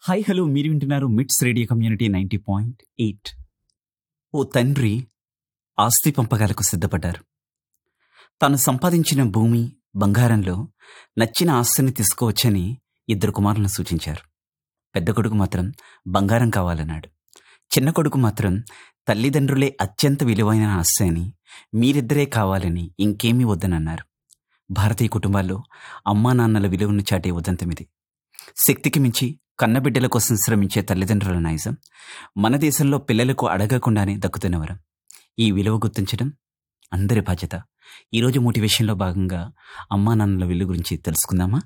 hi hello మీరు వింటున్నారు MITS radio community ninety point eight ఓ తండ్రి ఆస్తి పంపకాలకు సిద్ధపడ్డారు తాను సంపాదించిన భూమి బంగారంలో నచ్చిన ఆస్తిని తీసుకోవచ్చని ఇద్దరు కుమారులను సూచించారు పెద్ద కొడుకు మాత్రం బంగారం కావాలన్నాడు చిన్న కొడుకు మాత్రం తల్లిదండ్రులే అత్యంత విలువైన ఆస్తి అని మీరిద్దరే కావాలని ఇంకేమీ వద్దనన్నారు భారతీయ కుటుంబాల్లో అమ్మా నాన్నల విలువను చాటే ఉదంతం ఇది శక్తికి మించి కన్నబిడ్డల కోసం శ్రమించే తల్లిదండ్రుల నైజం మన దేశంలో పిల్లలకు అడగకుండానే దక్కుతున్న వరం ఈ విలువ గుర్తించడం అందరి బాధ్యత ఈరోజు మోటివేషన్లో భాగంగా అమ్మా నాన్నల విలువ గురించి తెలుసుకుందామా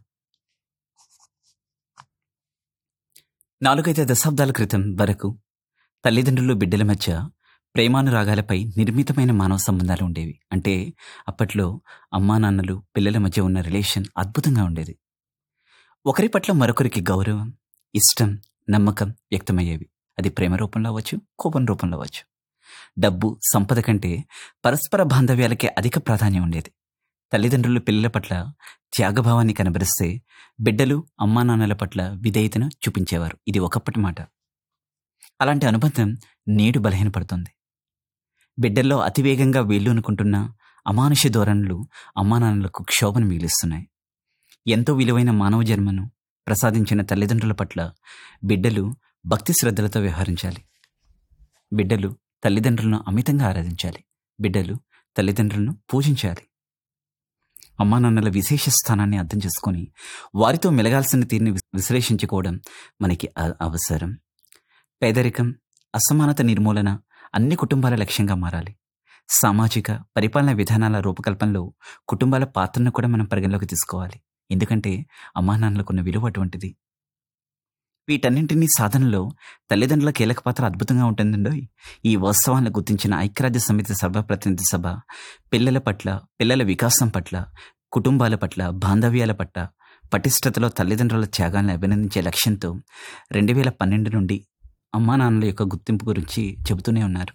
నాలుగైదు దశాబ్దాల క్రితం వరకు తల్లిదండ్రులు బిడ్డల మధ్య ప్రేమానురాగాలపై నిర్మితమైన మానవ సంబంధాలు ఉండేవి అంటే అప్పట్లో అమ్మా నాన్నలు పిల్లల మధ్య ఉన్న రిలేషన్ అద్భుతంగా ఉండేది ఒకరి పట్ల మరొకరికి గౌరవం ఇష్టం నమ్మకం వ్యక్తమయ్యేవి అది ప్రేమ రూపంలో అవ్వచ్చు కోపం రూపంలో అవ్వచ్చు డబ్బు సంపద కంటే పరస్పర బాంధవ్యాలకే అధిక ప్రాధాన్యం ఉండేది తల్లిదండ్రులు పిల్లల పట్ల త్యాగభావాన్ని కనబరిస్తే బిడ్డలు అమ్మా నాన్నల పట్ల విధేయతను చూపించేవారు ఇది ఒకప్పటి మాట అలాంటి అనుబంధం నేడు బలహీనపడుతుంది బిడ్డల్లో అతివేగంగా వీళ్ళు అనుకుంటున్న అమానుష ధోరణులు అమ్మా నాన్నలకు క్షోభను మిగిలిస్తున్నాయి ఎంతో విలువైన మానవ జన్మను ప్రసాదించిన తల్లిదండ్రుల పట్ల బిడ్డలు భక్తి శ్రద్ధలతో వ్యవహరించాలి బిడ్డలు తల్లిదండ్రులను అమితంగా ఆరాధించాలి బిడ్డలు తల్లిదండ్రులను పూజించాలి అమ్మా నాన్నల విశేష స్థానాన్ని అర్థం చేసుకొని వారితో మెలగాల్సిన తీరుని విస్- విశ్లేషించుకోవడం మనకి అ- అవసరం పేదరికం అసమానత నిర్మూలన అన్ని కుటుంబాల లక్ష్యంగా మారాలి సామాజిక పరిపాలన విధానాల రూపకల్పనలో కుటుంబాల పాత్రను కూడా మనం పరిగణలోకి తీసుకోవాలి ఎందుకంటే అమ్మా నాన్నలకున్న విలువ అటువంటిది వీటన్నింటినీ సాధనలో తల్లిదండ్రుల కీలక పాత్ర అద్భుతంగా ఉంటుందండో ఈ వాస్తవాన్ని గుర్తించిన ఐక్యరాజ్య సమితి సభ ప్రతినిధి సభ పిల్లల పట్ల పిల్లల వికాసం పట్ల కుటుంబాల పట్ల బాంధవ్యాల పట్ల పటిష్టతలో తల్లిదండ్రుల త్యాగాన్ని అభినందించే లక్ష్యంతో రెండు వేల పన్నెండు నుండి అమ్మా నాన్నల యొక్క గుర్తింపు గురించి చెబుతూనే ఉన్నారు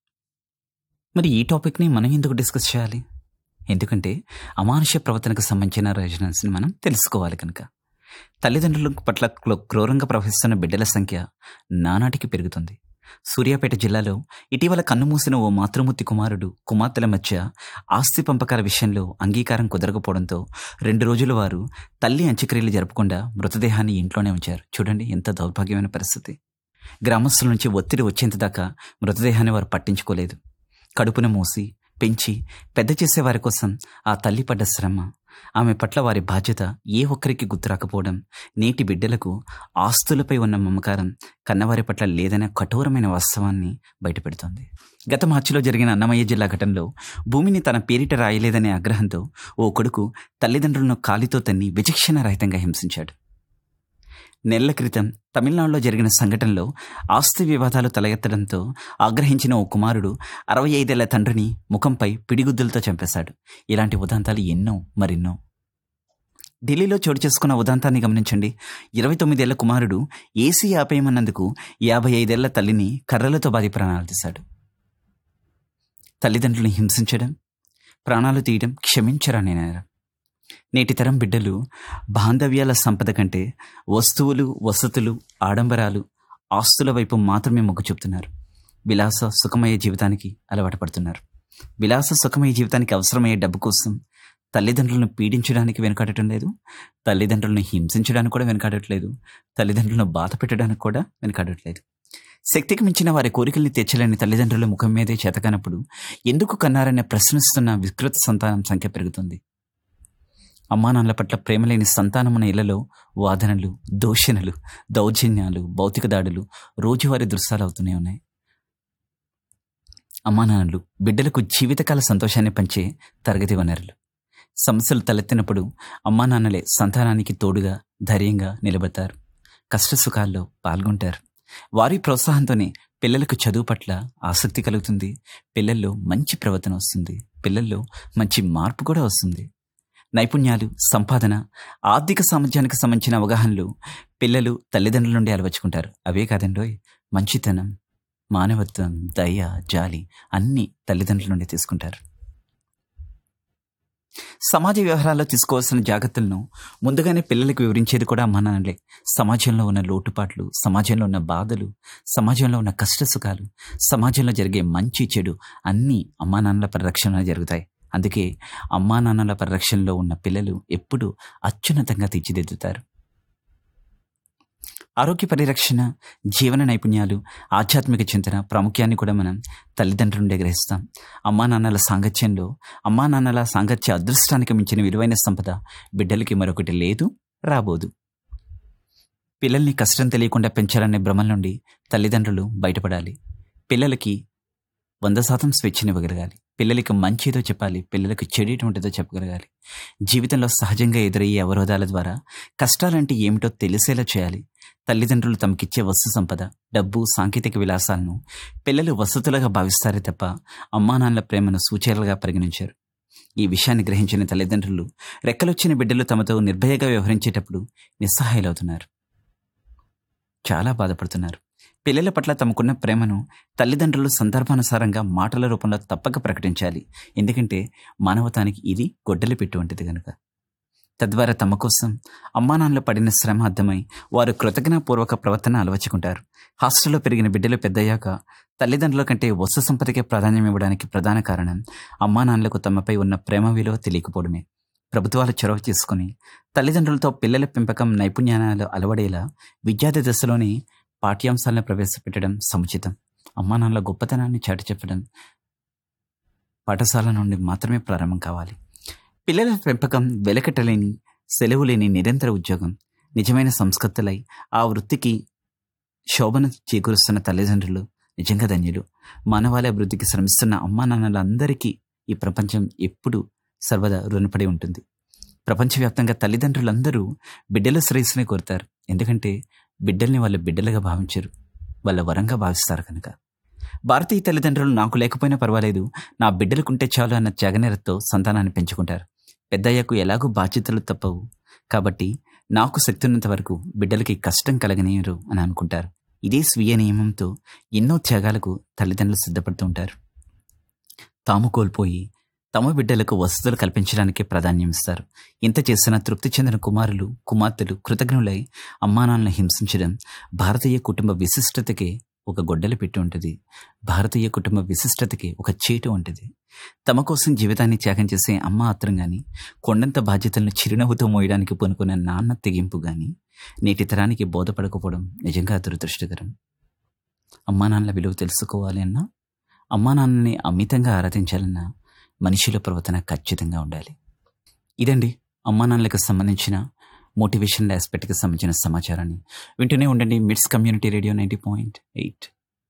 మరి ఈ టాపిక్ని మనం ఎందుకు డిస్కస్ చేయాలి ఎందుకంటే అమానుష ప్రవర్తనకు సంబంధించిన రెజనెన్స్ని మనం తెలుసుకోవాలి కనుక తల్లిదండ్రుల పట్ల క్లో- క్రూరంగా ప్రవహిస్తున్న బిడ్డల సంఖ్య నానాటికి పెరుగుతుంది సూర్యాపేట జిల్లాలో ఇటీవల కన్నుమూసిన ఓ మాతృమూర్తి కుమారుడు కుమార్తెల మధ్య ఆస్తి పంపకాల విషయంలో అంగీకారం కుదరకపోవడంతో రెండు రోజుల వారు తల్లి అంత్యక్రియలు జరపకుండా మృతదేహాన్ని ఇంట్లోనే ఉంచారు చూడండి ఎంత దౌర్భాగ్యమైన పరిస్థితి గ్రామస్తుల నుంచి ఒత్తిడి వచ్చేంత దాకా మృతదేహాన్ని వారు పట్టించుకోలేదు కడుపున మూసి పెంచి పెద్ద చేసే వారి కోసం ఆ తల్లి పడ్డ శ్రమ ఆమె పట్ల వారి బాధ్యత ఏ ఒక్కరికి గుర్తురాకపోవడం నేటి బిడ్డలకు ఆస్తులపై ఉన్న మమకారం కన్నవారి పట్ల లేదనే కఠోరమైన వాస్తవాన్ని బయటపెడుతోంది గత మార్చిలో జరిగిన అన్నమయ్య జిల్లా ఘటనలో భూమిని తన పేరిట రాయలేదనే ఆగ్రహంతో ఓ కొడుకు తల్లిదండ్రులను కాలితో తన్ని విచక్షణ రహితంగా హింసించాడు నెలల క్రితం తమిళనాడులో జరిగిన సంఘటనలో ఆస్తి వివాదాలు తలెత్తడంతో ఆగ్రహించిన ఓ కుమారుడు అరవై ఐదేళ్ల తండ్రిని ముఖంపై పిడిగుద్దులతో చంపేశాడు ఇలాంటి ఉదాంతాలు ఎన్నో మరెన్నో ఢిల్లీలో చోటు చేసుకున్న ఉదాంతాన్ని గమనించండి ఇరవై తొమ్మిదేళ్ల కుమారుడు ఏసీ ఆపేయమన్నందుకు యాభై ఐదేళ్ల తల్లిని కర్రలతో బాది ప్రాణాలు తీశాడు తల్లిదండ్రులను హింసించడం ప్రాణాలు తీయడం క్షమించరాని నేరం నేటి తరం బిడ్డలు బాంధవ్యాల సంపద కంటే వస్తువులు వసతులు ఆడంబరాలు ఆస్తుల వైపు మాత్రమే మొగ్గు చూపుతున్నారు విలాస సుఖమయ జీవితానికి అలవాటు పడుతున్నారు విలాస సుఖమయ జీవితానికి అవసరమయ్యే డబ్బు కోసం తల్లిదండ్రులను పీడించడానికి వెనకాడటం లేదు తల్లిదండ్రులను హింసించడానికి కూడా వెనకాడట్లేదు తల్లిదండ్రులను బాధ పెట్టడానికి కూడా వెనకాడట్లేదు శక్తికి మించిన వారి కోరికల్ని తీర్చలేని తల్లిదండ్రుల ముఖం మీదే చేతకానప్పుడు ఎందుకు కన్నారనే ప్రశ్నిస్తున్న వికృత సంతానం సంఖ్య పెరుగుతుంది అమ్మానాన్నల పట్ల ప్రేమలేని సంతానమున ఇళ్లలో వాదనలు దూషణలు దౌర్జన్యాలు భౌతిక దాడులు రోజువారీ దృశ్యాలు అవుతూనే ఉన్నాయి అమ్మానాన్నలు బిడ్డలకు జీవితకాల సంతోషాన్ని పంచే తరగతి వనరులు సమస్యలు తలెత్తినప్పుడు అమ్మానాన్నలే సంతానానికి తోడుగా ధైర్యంగా నిలబడతారు కష్టసుఖాల్లో పాల్గొంటారు వారి ప్రోత్సాహంతోనే పిల్లలకు చదువు పట్ల ఆసక్తి కలుగుతుంది పిల్లల్లో మంచి ప్రవర్తన వస్తుంది పిల్లల్లో మంచి మార్పు కూడా వస్తుంది నైపుణ్యాలు సంపాదన ఆర్థిక సామర్థ్యానికి సంబంధించిన అవగాహనలు పిల్లలు తల్లిదండ్రుల నుండి అలవచ్చుకుంటారు అవే కాదండోయ్ మంచితనం మానవత్వం దయ జాలి అన్నీ తల్లిదండ్రుల నుండి తీసుకుంటారు సమాజ వ్యవహారాల్లో తీసుకోవాల్సిన జాగ్రత్తలను ముందుగానే పిల్లలకు వివరించేది కూడా అమ్మా నాన్నలే సమాజంలో ఉన్న లోటుపాట్లు సమాజంలో ఉన్న బాధలు సమాజంలో ఉన్న కష్ట సుఖాలు సమాజంలో జరిగే మంచి చెడు అన్నీ అమ్మా నాన్నల పరిరక్షణ జరుగుతాయి అందుకే అమ్మా నాన్నల పరిరక్షణలో ఉన్న పిల్లలు ఎప్పుడూ అత్యున్నతంగా తీర్చిదిద్దుతారు ఆరోగ్య పరిరక్షణ జీవన నైపుణ్యాలు ఆధ్యాత్మిక చింతన ప్రాముఖ్యాన్ని కూడా మనం తల్లిదండ్రుల నుండి గ్రహిస్తాం అమ్మా నాన్నల సాంగత్యంలో అమ్మా నాన్నల సాంగత్య అదృష్టానికి మించిన విలువైన సంపద బిడ్డలకి మరొకటి లేదు రాబోదు పిల్లల్ని కష్టం తెలియకుండా పెంచాలనే భ్రమల నుండి తల్లిదండ్రులు బయటపడాలి పిల్లలకి వంద శాతం స్వేచ్ఛనివ్వగలగాలి పిల్లలకి మంచిదో చెప్పాలి పిల్లలకు చెడు ఎటువంటిదో చెప్పగలగాలి జీవితంలో సహజంగా ఎదురయ్యే అవరోధాల ద్వారా కష్టాలంటే ఏమిటో తెలిసేలా చేయాలి తల్లిదండ్రులు తమకిచ్చే వస్తు సంపద డబ్బు సాంకేతిక విలాసాలను పిల్లలు వసతులుగా భావిస్తారే తప్ప అమ్మానాన్నల ప్రేమను సూచనలుగా పరిగణించారు ఈ విషయాన్ని గ్రహించిన తల్లిదండ్రులు రెక్కలొచ్చిన బిడ్డలు తమతో నిర్భయగా వ్యవహరించేటప్పుడు నిస్సహాయులవుతున్నారు చాలా బాధపడుతున్నారు పిల్లల పట్ల తమకున్న ప్రేమను తల్లిదండ్రులు సందర్భానుసారంగా మాటల రూపంలో తప్పక ప్రకటించాలి ఎందుకంటే మానవతానికి ఇది గొడ్డలి పెట్టి వంటిది కనుక తద్వారా తమ కోసం అమ్మానాన్నలు పడిన శ్రమ అర్థమై వారు కృతజ్ఞపూర్వక ప్రవర్తన అలవచుకుంటారు హాస్టల్లో పెరిగిన బిడ్డలు పెద్దయ్యాక తల్లిదండ్రుల కంటే వస్తు సంపదకే ప్రాధాన్యం ఇవ్వడానికి ప్రధాన కారణం అమ్మానాన్నలకు తమపై ఉన్న ప్రేమ విలువ తెలియకపోవడమే ప్రభుత్వాలు చొరవ చేసుకుని తల్లిదండ్రులతో పిల్లల పెంపకం నైపుణ్యాలు అలవడేలా విద్యార్థి దశలోనే పాఠ్యాంశాలను ప్రవేశపెట్టడం సముచితం అమ్మానాన్నల గొప్పతనాన్ని చాటి చెప్పడం పాఠశాల నుండి మాత్రమే ప్రారంభం కావాలి పిల్లల పెంపకం వెలకట్టలేని సెలవు లేని నిరంతర ఉద్యోగం నిజమైన సంస్కృతులై ఆ వృత్తికి శోభను చేకూరుస్తున్న తల్లిదండ్రులు నిజంగా ధన్యులు మానవాళి అభివృద్ధికి శ్రమిస్తున్న అమ్మా నాన్నలందరికీ ఈ ప్రపంచం ఎప్పుడూ సర్వదా రుణపడి ఉంటుంది ప్రపంచవ్యాప్తంగా తల్లిదండ్రులందరూ బిడ్డల శ్రేయస్సునే కోరుతారు ఎందుకంటే బిడ్డల్ని వాళ్ళ బిడ్డలుగా భావించరు వాళ్ళ వరంగా భావిస్తారు కనుక భారతీయ తల్లిదండ్రులు నాకు లేకపోయినా పర్వాలేదు నా బిడ్డలకుంటే చాలు అన్న త్యాగనేరతో సంతానాన్ని పెంచుకుంటారు పెద్దయ్యకు ఎలాగూ బాధ్యతలు తప్పవు కాబట్టి నాకు శక్తి ఉన్నంత వరకు బిడ్డలకి కష్టం కలగనీయరు అని అనుకుంటారు ఇదే స్వీయ నియమంతో ఎన్నో త్యాగాలకు తల్లిదండ్రులు సిద్ధపడుతూ ఉంటారు తాము కోల్పోయి తమ బిడ్డలకు వసతులు కల్పించడానికే ప్రాధాన్యం ఇస్తారు ఇంత చేసిన తృప్తి చెందిన కుమారులు కుమార్తెలు కృతజ్ఞులై అమ్మానాన్నలను హింసించడం భారతీయ కుటుంబ విశిష్టతకే ఒక గొడ్డలి పెట్టి ఉంటుంది భారతీయ కుటుంబ విశిష్టతకి ఒక చీటు ఉంటుంది తమ కోసం జీవితాన్ని త్యాగం చేసే అమ్మ ఆత్రం గాని కొండంత బాధ్యతలను చిరునవ్వుతో మోయడానికి పూనుకున్న నాన్న తెగింపు గాని నేటి తరానికి బోధపడకపోవడం నిజంగా దురదృష్టకరం అమ్మా నాన్నల విలువ తెలుసుకోవాలి అన్నా అమ్మా నాన్నని అమితంగా ఆరాధించాలన్నా మనిషిల ప్రవర్తన ఖచ్చితంగా ఉండాలి ఇదండి అమ్మా నాన్నలకు సంబంధించిన మోటివేషనల్ ఆస్పెక్ట్కి సంబంధించిన సమాచారాన్ని వింటూనే ఉండండి MITS community radio ninety point eight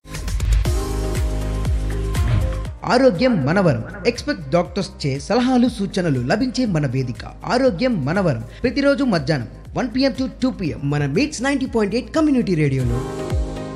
ఆరోగ్యం మనవరం ఎక్స్పెక్ట్ డాక్టర్స్ చే సలహాలు సూచనలు లభించే మన వేదిక ఆరోగ్యం మనవరం ప్రతిరోజు మధ్యాహ్నం one PM to two PM మన MITS ninety point eight community రేడియోలో